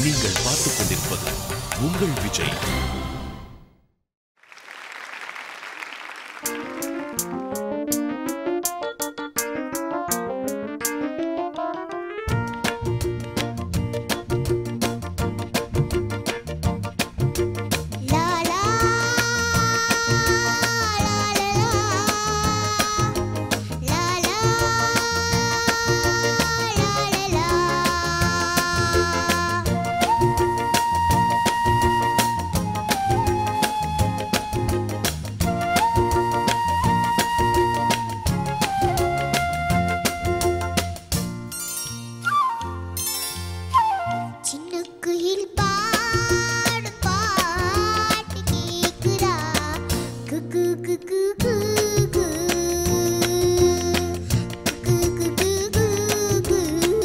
நீங்கள் பார்த்துக் கொண்டிருப்பது உங்கள் விஜய் லா லா லா லா லா லா லா சின்ன குயில் பாடு பாட்டு கேக்குதா குக்கு குக்கு குக்கு குக்கு குக்கு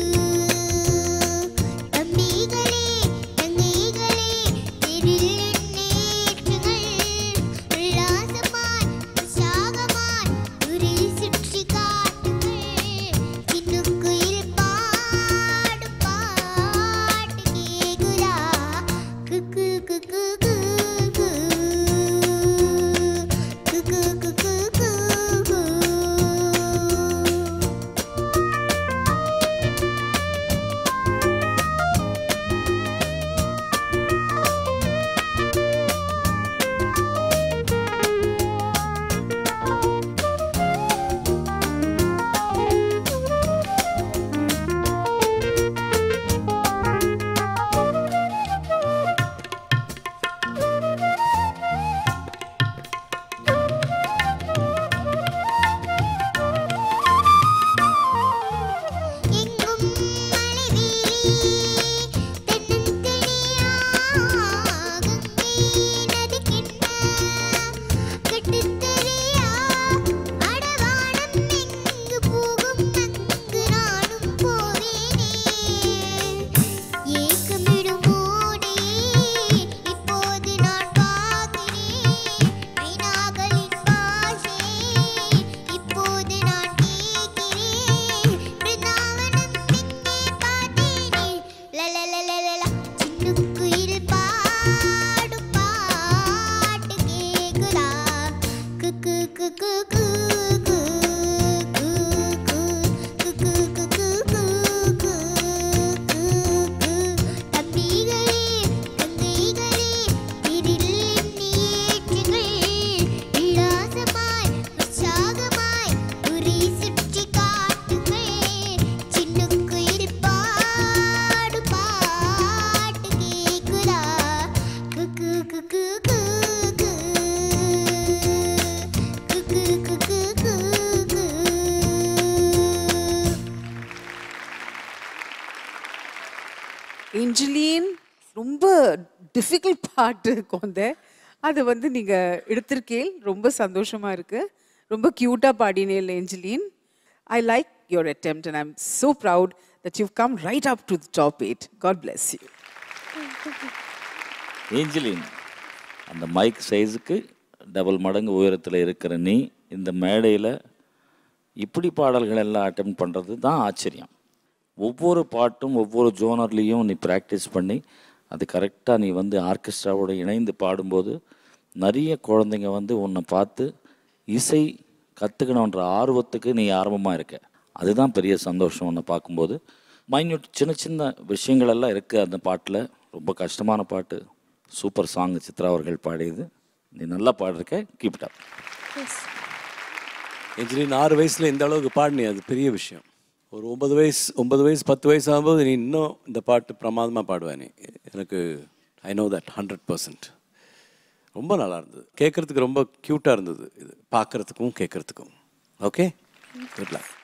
தம்பிகளே தங்கைகளே தெருளின் நேற்றுகள் உல்லாசமாய் உற்சாகமாய் ஊரை சுற்றி காட்டுங்கள் சின்ன குயில் பாடு பாட்டு கேக்குதா குக்கு குக்கு குக்கு குக்கு குக்கு குக்கு எங்கும் மலைவீரி தென்னந்தனியா கங்கை நதிக்கின்ன கட்டுத்தரையா அடவானம் எங்கு போகும் அங்கு நானும் போவேனே ஏக்கமிடும் ஓடையே இப்போது நான் பார்க்கிறேன் ஐநாகளின் பாஷையை இப்போது நான் கேட்கிறேன் பிருந்தாவனம் எங்கே பார்த்தேனே லலலலலல சின்ன குயில் பாடும் பாட்டு கேக்குதா குக்கு குக்கு குக்கு குக்கு குக்கு குக்கு தம்பிகளே தங்கைகளே திரில்லின் நீற்றுகள் உல்லாசமாய் உற்சாகமாய் உரை சுற்றி காட்டுங்கள் சின்ன குயில் பாடு பாட்டு கேக்குதா குக்கு குக்கு குக்கு குக்கு குக்கு குக்கு ஏஞ்சலின் ரொம்ப டிஃபிகல்ட் பாட்டு கொண்ட அது வந்து நீங்க எடுத்திருக்கேல் ரொம்ப சந்தோஷமா இருக்கு ரொம்ப கியூட்டா பாடினேல் Angeline I like your attempt and I'm so proud that you've come right up to the top eight. God bless you. Angeline அந்த மைக் சைஸுக்கு டபுள் மடங்கு உயரத்தில் இருக்கிற நீ இந்த மேடையில் இப்படி பாடல்கள் எல்லாம் அட்டம் பண்ணுறது தான் ஆச்சரியம் ஒவ்வொரு பாட்டும் ஒவ்வொரு ஜோனர்லேயும் நீ ப்ராக்டிஸ் பண்ணி அது கரெக்டாக நீ வந்து ஆர்கெஸ்ட்ராவோட இணைந்து பாடும்போது நிறைய குழந்தைங்க வந்து உன்னை பார்த்து இசை கற்றுக்கணுன்ற ஆர்வத்துக்கு நீ ஆர்வமாக இருக்க அதுதான் பெரிய சந்தோஷம் உன்னை பார்க்கும்போது மைன்யூட் சின்ன சின்ன விஷயங்கள் எல்லாம் இருக்குது அந்த பாட்டில் ரொம்ப கஷ்டமான பாட்டு சூப்பர் சாங் சித்ரா அவர்கள் பாடியது நீ நல்லா பாடிருக்க கீப் இட் அப் என்ஜினியர் ஆறு வயசுல இந்த அளவுக்கு பாடினி அது பெரிய விஷயம் ஒரு ஒன்பது வயசு ஒன்பது வயசு பத்து வயசு ஆகும்போது நீ இன்னும் இந்த பாட்டு பிரமாதமாக பாடுவ நீ எனக்கு I know that hundred percent ரொம்ப நல்லா இருந்தது கேட்குறதுக்கு ரொம்ப க்யூட்டாக இருந்தது இது பார்க்குறதுக்கும் கேட்குறதுக்கும் ஓகே குட் லக்